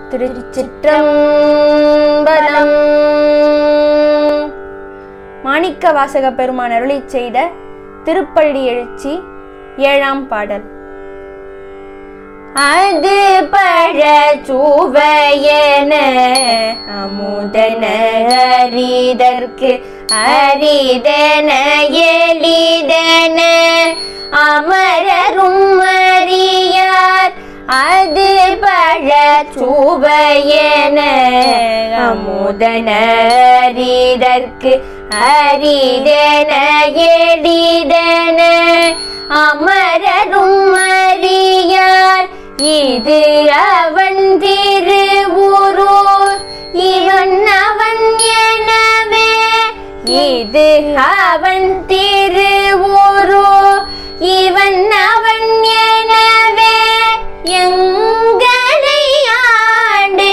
திருச்சிற்றம்பலம் மாணிக்க வாசக பெருமான் அருளிச் செய்த திருப்பள்ளி எழுச்சி ஏழாம் பாடல் அது பழ சுவையன அமுதன அரிதற்கு அரிதன எளிதன அமரரும் அறியார் அது பழ சுவையன அமுதன அரிதற்கு அரிதன எளிதன அமரரும் அறியார் இது அவன் திருவுரு இவன் அவன் எனவே இது அவன் திருவுரு இவன் அவன் எனவே எங்களை ஆண்டு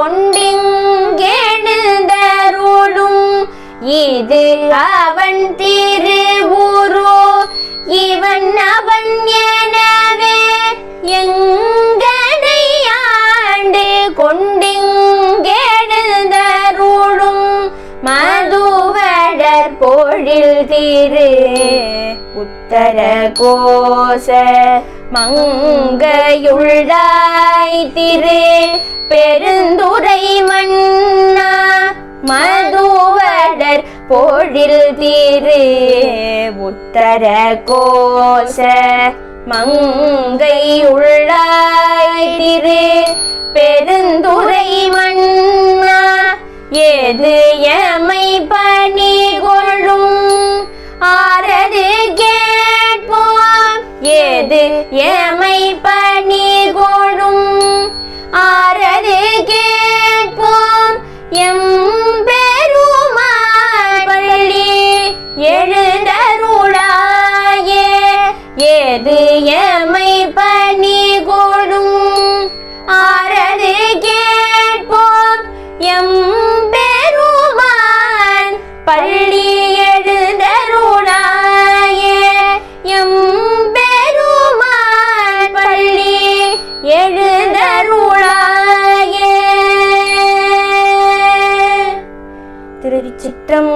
கொண்டிங்கெழுந்தருளும் இது அவன் திருவுரு இவன் அவன் எனவே எங்களை ஆண்டு கொண்டிங்கெழுந்தருளும் மதுவடர் பொழில் திரு உத்தர கோச மங்கையுள்ளாய் திரு பெருந்துரை மன்னா மதுவடர் பொழில் திரு உத்தர கோச மங்கையுள்ளாய் திரு பெருந்துரை மன்னா ஏது எமை பணி கொள்ளும் ஆரது கேட்போம் ஏது எமை பணி கொள்ளும் ஆரது கேட்போம் எம் பெருமாள் பள்ளி எழுந்தருளாயே ஏது எமை பணி கொள்ளும் ஆரது கேட்போம் எம் பெருமான் பள்ளி எழுந்தருளாயே எம் பெருமான் பள்ளி எழுந்தருளாயே திருச்சிற்றம்பலம்